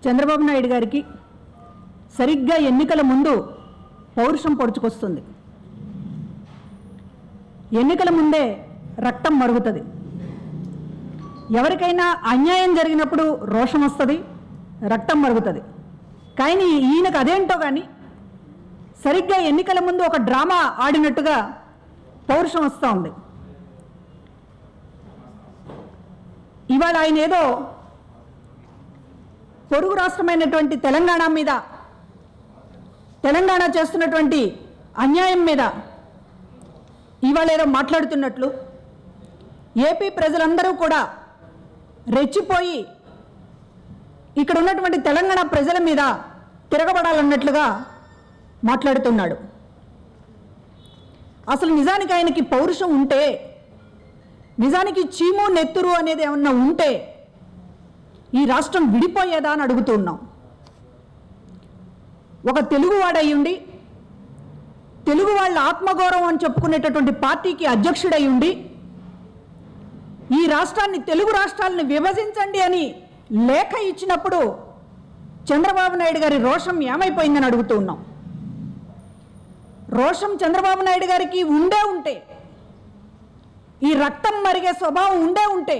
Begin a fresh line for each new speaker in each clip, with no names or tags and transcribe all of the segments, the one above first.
చంద్రబాబు నాయుడు గారికి సరిగ్గా ఎన్నికల ముందు పౌరుషం పొడుచుకొస్తుంది ఎన్నికల ముందే రక్తం మరుగుతుంది ఎవరికైనా అన్యాయం జరిగినప్పుడు రోషం వస్తుంది రక్తం మరుగుతుంది కానీ ఈయనకు అదేంటో కానీ సరిగ్గా ఎన్నికల ముందు ఒక డ్రామా ఆడినట్టుగా పౌరుషం వస్తూ ఉంది ఇవాళ ఆయన ఏదో పొరుగు రాష్ట్రమైనటువంటి తెలంగాణ మీద తెలంగాణ చేస్తున్నటువంటి అన్యాయం మీద ఇవాళ ఏదో మాట్లాడుతున్నట్లు ఏపీ ప్రజలందరూ కూడా రెచ్చిపోయి ఇక్కడ ఉన్నటువంటి తెలంగాణ ప్రజల మీద తిరగబడాలన్నట్లుగా మాట్లాడుతున్నాడు అసలు నిజానికి ఆయనకి పౌరుషం ఉంటే నిజానికి చీము నెత్తురు అనేది ఏమన్నా ఉంటే ఈ రాష్ట్రం విడిపోయేదా అని అడుగుతూ ఉన్నాం ఒక తెలుగువాడయ్యుండి తెలుగు వాళ్ళ ఆత్మగౌరవం అని చెప్పుకునేటటువంటి పార్టీకి అధ్యక్షుడై ఉండి ఈ రాష్ట్రాన్ని తెలుగు రాష్ట్రాలను విభజించండి అని లేఖ ఇచ్చినప్పుడు చంద్రబాబు నాయుడు గారి రోషం ఏమైపోయిందని అడుగుతూ ఉన్నాం రోషం చంద్రబాబు నాయుడు గారికి ఉండే ఉంటే ఈ రక్తం మరిగే స్వభావం ఉండే ఉంటే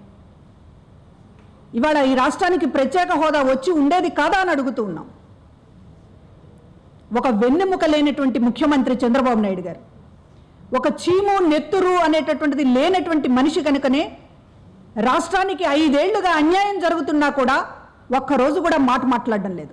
ఇవాళ ఈ రాష్ట్రానికి ప్రత్యేక హోదా వచ్చి ఉండేది కాదా అని అడుగుతూ ఉన్నాం ఒక వెన్నెముక లేనటువంటి ముఖ్యమంత్రి చంద్రబాబు నాయుడు గారు ఒక చీము నెత్తురు అనేటటువంటిది లేనటువంటి మనిషి కనుకనే రాష్ట్రానికి ఐదేళ్లుగా అన్యాయం జరుగుతున్నా కూడా ఒక్కరోజు కూడా మాట మాట్లాడడం లేదు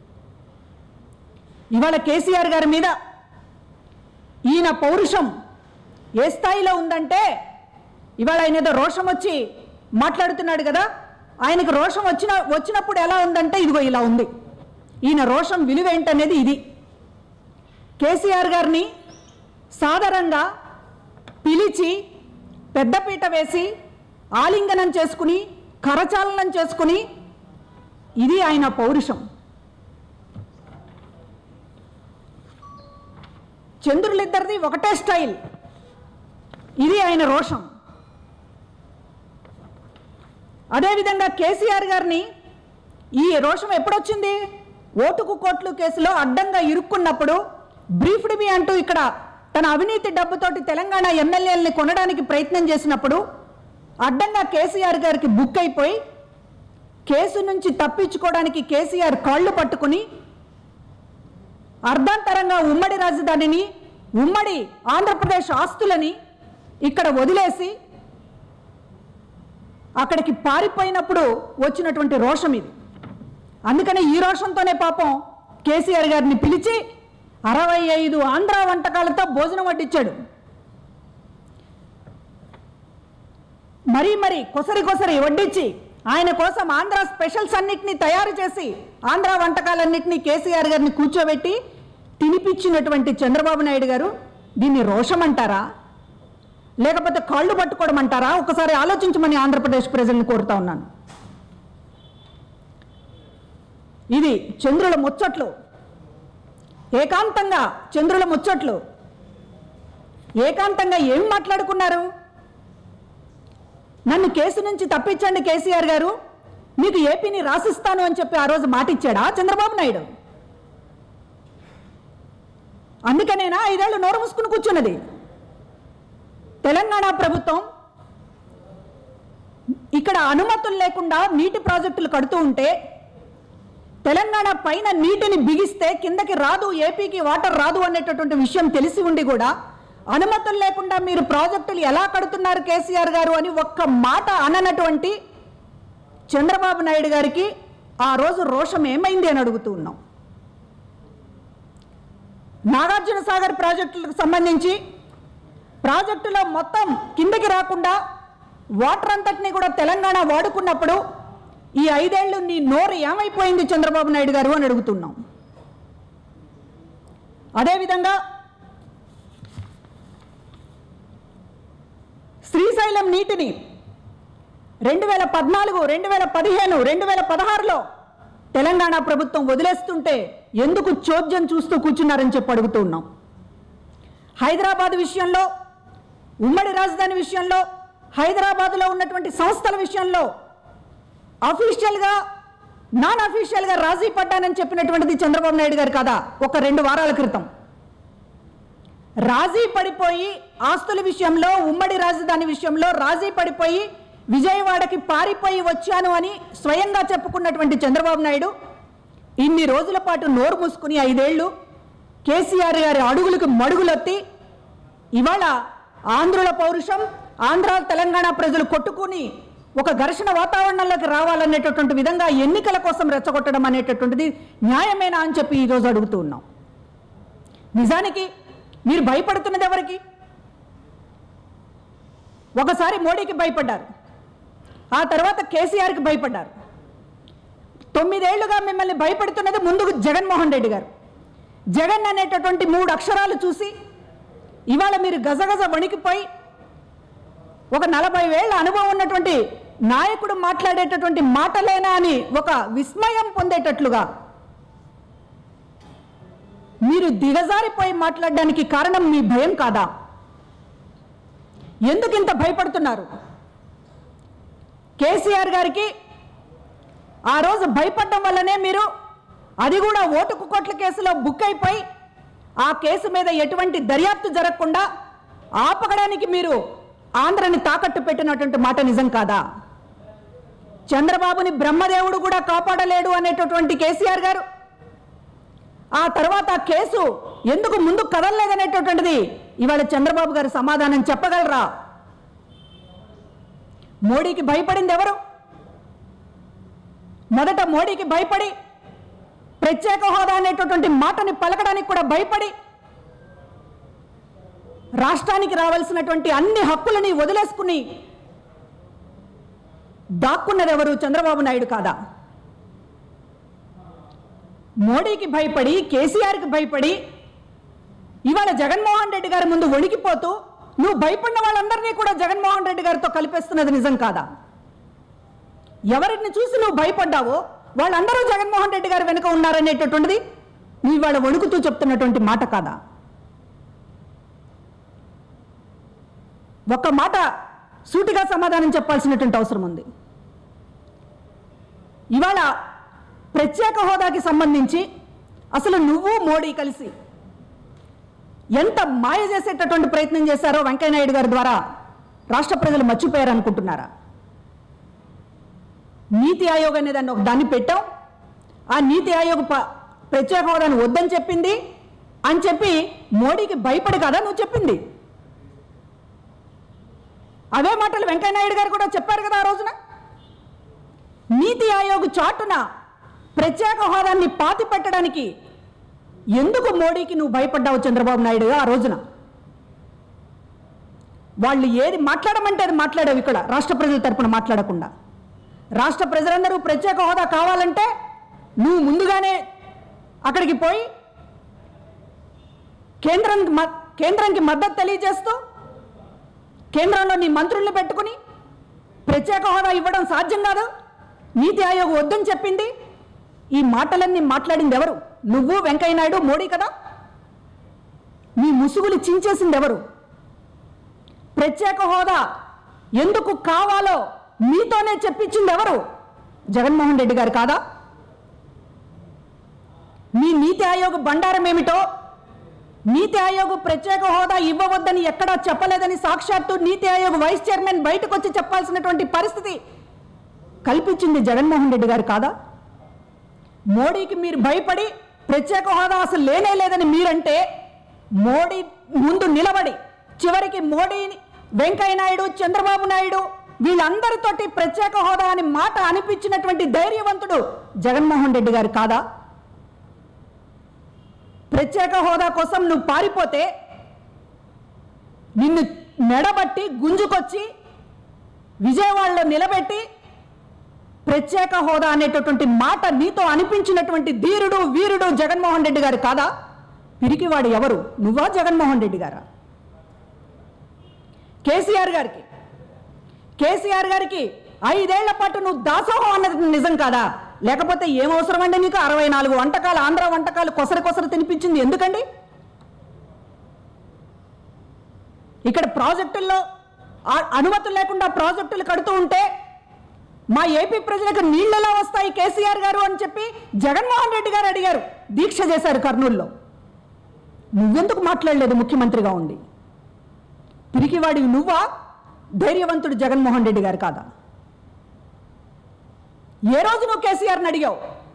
ఇవాళ కేసీఆర్ గారి మీద ఈయన పౌరుషం ఏ స్థాయిలో ఉందంటే ఇవాళ ఆయన ఏదో రోషం వచ్చి మాట్లాడుతున్నాడు కదా ఆయనకు రోషం వచ్చిన వచ్చినప్పుడు ఎలా ఉందంటే ఇదిగో ఇలా ఉంది ఈయన రోషం విలువ ఏంటనేది ఇది కేసీఆర్ గారిని సాధారణంగా పిలిచి పెద్దపీట వేసి ఆలింగనం చేసుకుని కరచాలనం చేసుకుని ఇది ఆయన పౌరుషం చంద్రులిద్దరిది ఒకటే స్టైల్ ఇది ఆయన రోషం అదేవిధంగా కేసీఆర్ గారిని ఈ రోషం ఎప్పుడొచ్చింది ఓటుకు కోట్లు కేసులో అడ్డంగా ఇరుక్కున్నప్పుడు బ్రీఫ్డ్ మీ అంటూ ఇక్కడ తన అవినీతి డబ్బుతోటి తెలంగాణ ఎమ్మెల్యేలని కొనడానికి ప్రయత్నం చేసినప్పుడు అడ్డంగా కేసీఆర్ గారికి బుక్ అయిపోయి కేసు నుంచి తప్పించుకోవడానికి కేసీఆర్ కాళ్ళు పట్టుకుని అర్ధాంతరంగా ఉమ్మడి రాజధానిని ఉమ్మడి ఆంధ్రప్రదేశ్ ఆస్తులని ఇక్కడ వదిలేసి అక్కడికి పారిపోయినప్పుడు వచ్చినటువంటి రోషం ఇది అందుకని ఈ రోషంతోనే పాపం కేసీఆర్ గారిని పిలిచి అరవై ఐదు ఆంధ్ర వంటకాలతో భోజనం వడ్డించాడు మరీ మరీ కొసరి కొసరి వడ్డించి ఆయన కోసం ఆంధ్ర స్పెషల్స్ అన్నిటినీ తయారు చేసి ఆంధ్ర వంటకాలన్నింటినీ కేసీఆర్ గారిని కూర్చోబెట్టి తినిపించినటువంటి చంద్రబాబు నాయుడు గారు దీన్ని రోషం అంటారా లేకపోతే కాళ్ళు పట్టుకోవడం అంటారా ఒకసారి ఆలోచించమని ఆంధ్రప్రదేశ్ ప్రజల్ని కోరుతా ఉన్నాను ఇది చంద్రుల ముచ్చట్లు ఏకాంతంగా చంద్రుల ముచ్చట్లు ఏకాంతంగా ఏం మాట్లాడుకున్నారు నన్ను కేసు నుంచి తప్పించండి కేసీఆర్ గారు మీకు ఏపీని రాసిస్తాను అని చెప్పి ఆ రోజు మాట ఇచ్చాడా చంద్రబాబు నాయుడు అందుకనేనా ఐదేళ్లు నోరు మూసుకుని కూర్చున్నది తెలంగాణ ప్రభుత్వం ఇక్కడ అనుమతులు లేకుండా నీటి ప్రాజెక్టులు కడుతూ ఉంటే తెలంగాణ పైన నీటిని బిగిస్తే కిందకి రాదు ఏపీకి వాటర్ రాదు అనేటటువంటి విషయం తెలిసి ఉండి కూడా అనుమతులు లేకుండా మీరు ప్రాజెక్టులు ఎలా కడుతున్నారు కేసీఆర్ గారు అని ఒక్క మాట అననటువంటి చంద్రబాబు నాయుడు గారికి ఆ రోజు రోషం ఏమైంది అని అడుగుతూ ఉన్నాం నాగార్జున సాగర్ ప్రాజెక్టులకు సంబంధించి ప్రాజెక్టులో మొత్తం కిందకి రాకుండా వాటర్ అంతటినీ కూడా తెలంగాణ వాడుకున్నప్పుడు ఈ ఐదేళ్లు నీ నోరు ఏమైపోయింది చంద్రబాబు నాయుడు గారు అని అడుగుతున్నాం అదేవిధంగా శ్రీశైలం నీటిని రెండు వేల పద్నాలుగు రెండు వేల పదిహేను రెండు వేల పదహారులో తెలంగాణ ప్రభుత్వం వదిలేస్తుంటే ఎందుకు చోద్యం చూస్తూ కూర్చున్నారని చెప్పి అడుగుతూ ఉన్నాం హైదరాబాద్ విషయంలో ఉమ్మడి రాజధాని విషయంలో హైదరాబాద్లో ఉన్నటువంటి సంస్థల విషయంలో అఫీషియల్గా నాన్ అఫీషియల్గా రాజీ పడ్డానని చెప్పినటువంటిది చంద్రబాబు నాయుడు గారు కదా ఒక రెండు వారాల క్రితం రాజీ పడిపోయి ఆస్తుల విషయంలో ఉమ్మడి రాజధాని విషయంలో రాజీ పడిపోయి విజయవాడకి పారిపోయి వచ్చాను అని స్వయంగా చెప్పుకున్నటువంటి చంద్రబాబు నాయుడు ఇన్ని రోజుల పాటు నోరు మూసుకుని ఐదేళ్లు కేసీఆర్ గారి అడుగులకు మడుగులొత్తి ఇవాళ ఆంధ్రుల పౌరుషం ఆంధ్ర తెలంగాణ ప్రజలు కొట్టుకుని ఒక ఘర్షణ వాతావరణంలోకి రావాలనేటటువంటి విధంగా ఎన్నికల కోసం రెచ్చగొట్టడం అనేటటువంటిది న్యాయమేనా అని చెప్పి ఈరోజు అడుగుతూ ఉన్నాం నిజానికి మీరు భయపడుతున్నది ఎవరికి ఒకసారి మోడీకి భయపడ్డారు ఆ తర్వాత కేసీఆర్కి భయపడ్డారు తొమ్మిదేళ్లుగా మిమ్మల్ని భయపెడుతున్నది ముందుకు జగన్మోహన్ రెడ్డి గారు జగన్ అనేటటువంటి మూడు అక్షరాలు చూసి ఇవాళ మీరు గజగజ వణికిపోయి ఒక నలభై వేళ్ల అనుభవం ఉన్నటువంటి నాయకుడు మాట్లాడేటటువంటి మాటలేనా అని ఒక విస్మయం పొందేటట్లుగా మీరు దిగజారిపోయి మాట్లాడడానికి కారణం మీ భయం కాదా ఎందుకు ఇంత భయపడుతున్నారు కేసీఆర్ గారికి ఆ రోజు భయపడడం వల్లనే మీరు అది కూడా ఓటుకు కోట్ల కేసులో బుక్ అయిపోయి ఆ కేసు మీద ఎటువంటి దర్యాప్తు జరగకుండా ఆపగడానికి మీరు ఆంధ్రని తాకట్టు పెట్టినటువంటి మాట నిజం కాదా చంద్రబాబుని బ్రహ్మదేవుడు కూడా కాపాడలేడు అనేటటువంటి కేసీఆర్ గారు ఆ తర్వాత ఆ కేసు ఎందుకు ముందు కదలలేదనేటటువంటిది ఇవాళ చంద్రబాబు గారు సమాధానం చెప్పగలరా మోడీకి భయపడింది ఎవరు మొదట మోడీకి భయపడి ప్రత్యేక హోదా అనేటటువంటి మాటని పలకడానికి కూడా భయపడి రాష్ట్రానికి రావాల్సినటువంటి అన్ని హక్కులని వదిలేసుకుని దాక్కున్నది ఎవరు చంద్రబాబు నాయుడు కాదా మోడీకి భయపడి కేసీఆర్కి భయపడి ఇవాళ జగన్మోహన్ రెడ్డి గారి ముందు వణికిపోతూ నువ్వు భయపడిన వాళ్ళందరినీ కూడా జగన్మోహన్ రెడ్డి గారితో కలిపేస్తున్నది నిజం కాదా ఎవరిని చూసి నువ్వు భయపడ్డావో వాళ్ళందరూ జగన్మోహన్ రెడ్డి గారు వెనుక ఉన్నారనేటటువంటిది నీ వాళ్ళ వణుకుతూ చెప్తున్నటువంటి మాట కాదా ఒక్క మాట సూటిగా సమాధానం చెప్పాల్సినటువంటి అవసరం ఉంది ఇవాళ ప్రత్యేక హోదాకి సంబంధించి అసలు నువ్వు మోడీ కలిసి ఎంత మాయ చేసేటటువంటి ప్రయత్నం చేశారో వెంకయ్యనాయుడు గారి ద్వారా రాష్ట్ర ప్రజలు మర్చిపోయారు అనుకుంటున్నారా నీతి ఆయోగ్ అనే దాన్ని ఒక దాన్ని పెట్టాం ఆ నీతి ఆయోగ్ ప- ప్రత్యేక హోదాను వద్దని చెప్పింది అని చెప్పి మోడీకి భయపడి కదా నువ్వు చెప్పింది అవే మాటలు వెంకయ్యనాయుడు గారు కూడా చెప్పారు కదా ఆ రోజున నీతి ఆయోగ్ చాటున ప్రత్యేక హోదాన్ని పాతి పెట్టడానికి ఎందుకు మోడీకి నువ్వు భయపడ్డావు చంద్రబాబు నాయుడు ఆ రోజున వాళ్ళు ఏది మాట్లాడమంటే అది మాట్లాడావు ఇక్కడ రాష్ట్ర ప్రజల తరపున మాట్లాడకుండా రాష్ట్ర ప్రజలందరూ ప్రత్యేక హోదా కావాలంటే నువ్వు ముందుగానే అక్కడికి పోయి కేంద్రానికి మ- కేంద్రానికి మద్దతు తెలియజేస్తూ కేంద్రంలో నీ మంత్రుల్ని పెట్టుకుని ప్రత్యేక హోదా ఇవ్వడం సాధ్యం కాదు నీతి ఆయోగ్ వద్దని చెప్పింది ఈ మాటలన్నీ మాట్లాడింది ఎవరు నువ్వు వెంకయ్యనాయుడు మోడీ కదా నీ ముసుగులు చించేసింది ఎవరు ప్రత్యేక హోదా ఎందుకు కావాలో మీతోనే చెప్పించింది ఎవరు జగన్మోహన్ రెడ్డి గారు కాదా మీ నీతి ఆయోగ్ బండారం ఏమిటో నీతి ఆయోగ్ ప్రత్యేక హోదా ఇవ్వవద్దని ఎక్కడా చెప్పలేదని సాక్షాత్తు నీతి ఆయోగ్ వైస్ చైర్మన్ బయటకు వచ్చి చెప్పాల్సినటువంటి పరిస్థితి కల్పించింది జగన్మోహన్ రెడ్డి గారు కాదా మోడీకి మీరు భయపడి ప్రత్యేక హోదా అసలు లేనే లేదని మీరంటే మోడీ ముందు నిలబడి చివరికి మోడీని వెంకయ్య నాయుడు చంద్రబాబు నాయుడు వీళ్ళందరితోటి ప్రత్యేక హోదా అని మాట అనిపించినటువంటి ధైర్యవంతుడు జగన్మోహన్ రెడ్డి గారు కాదా ప్రత్యేక హోదా కోసం నువ్వు పారిపోతే నిన్ను మెడబట్టి గుంజుకొచ్చి విజయవాడలో నిలబెట్టి ప్రత్యేక హోదా అనేటటువంటి మాట నీతో అనిపించినటువంటి ధీరుడు వీరుడు జగన్మోహన్ రెడ్డి గారు కాదా పిరికివాడు ఎవరు నువ్వా జగన్మోహన్ రెడ్డి గారా కేసీఆర్ గారికి కేసీఆర్ గారికి ఐదేళ్ల పాటు నువ్వు దాసోహం అన్నది నిజం కాదా లేకపోతే ఏం అవసరం అండి నీకు అరవై నాలుగు వంటకాలు ఆంధ్ర వంటకాలు కొసరి కొసరి తినిపించింది ఎందుకండి ఇక్కడ ప్రాజెక్టుల్లో ఆ అనుమతులు లేకుండా ప్రాజెక్టులు కడుతూ ఉంటే మా ఏపీ ప్రజలకు నీళ్ళెలా వస్తాయి కేసీఆర్ గారు అని చెప్పి జగన్మోహన్ రెడ్డి గారు అడిగారు దీక్ష చేశారు కర్నూలులో నువ్వెందుకు మాట్లాడలేదు ముఖ్యమంత్రిగా ఉండి పిరికివాడివి నువ్వా ధైర్యవంతుడు జగన్మోహన్ రెడ్డి గారు కాదా ఏ రోజు నువ్వు కేసీఆర్ని అడిగావు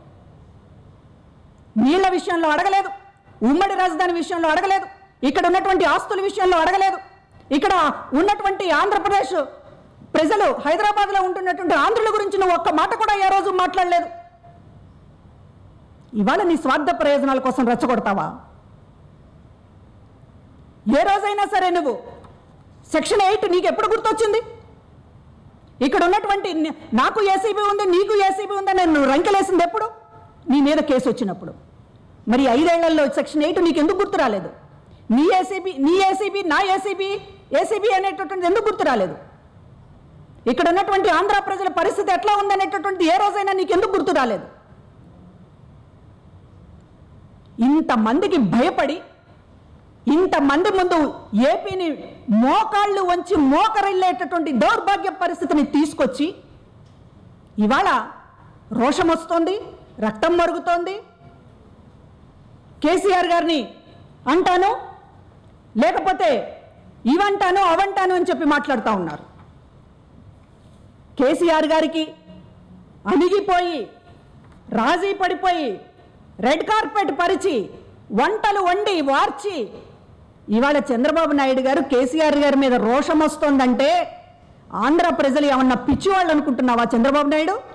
నీళ్ల విషయంలో అడగలేదు ఉమ్మడి రాజధాని విషయంలో అడగలేదు ఇక్కడ ఉన్నటువంటి ఆస్తుల విషయంలో అడగలేదు ఇక్కడ ఉన్నటువంటి ఆంధ్రప్రదేశ్ ప్రజలు హైదరాబాద్లో ఉంటున్నటువంటి ఆంధ్రుల గురించి నువ్వు ఒక్క మాట కూడా ఏ రోజు మాట్లాడలేదు ఇవాళ నీ స్వార్థ ప్రయోజనాల కోసం రెచ్చగొడతావా ఏ రోజైనా సరే నువ్వు సెక్షన్ ఎయిట్ నీకు ఎప్పుడు గుర్తొచ్చింది ఇక్కడ ఉన్నటువంటి ని- నాకు ఏసీబీ ఉంది నీకు ఏసీబీ ఉందని నువ్వు రంకెలేసింది ఎప్పుడు నీ మీద కేసు వచ్చినప్పుడు మరి ఐదేళ్లలో సెక్షన్ ఎయిట్ నీకు ఎందుకు గుర్తు రాలేదు నీ ఏసీబీ నీ ఏసీబీ నా ఏసీబీ ఏసీబీ అనేటటువంటిది ఎందుకు గుర్తు రాలేదు ఇక్కడ ఉన్నటువంటి ఆంధ్ర ప్రజల పరిస్థితి ఎట్లా ఉందనేటటువంటి ఏ రోజైనా నీకు ఎందుకు గుర్తు రాలేదు ఇంతమందికి భయపడి ఇంతమంది ముందు ఏపీని మోకాళ్ళు వంచి మోకరిల్లేటటువంటి దౌర్భాగ్య పరిస్థితిని తీసుకొచ్చి ఇవాళ రోషం వస్తోంది రక్తం మరుగుతోంది కేసీఆర్ గారిని అంటాను లేకపోతే ఇవంటాను అవంటాను అని చెప్పి మాట్లాడుతూ ఉన్నారు కేసీఆర్ గారికి అణిగిపోయి రాజీ పడిపోయి రెడ్ కార్పెట్ పరిచి వంటలు వండి వార్చి ఇవాళ చంద్రబాబు నాయుడు గారు కేసీఆర్ గారి మీద రోషం వస్తోందంటే ఆంధ్ర ప్రజలు ఏమన్నా పిచ్చివాళ్ళు అనుకుంటున్నావా చంద్రబాబు నాయుడు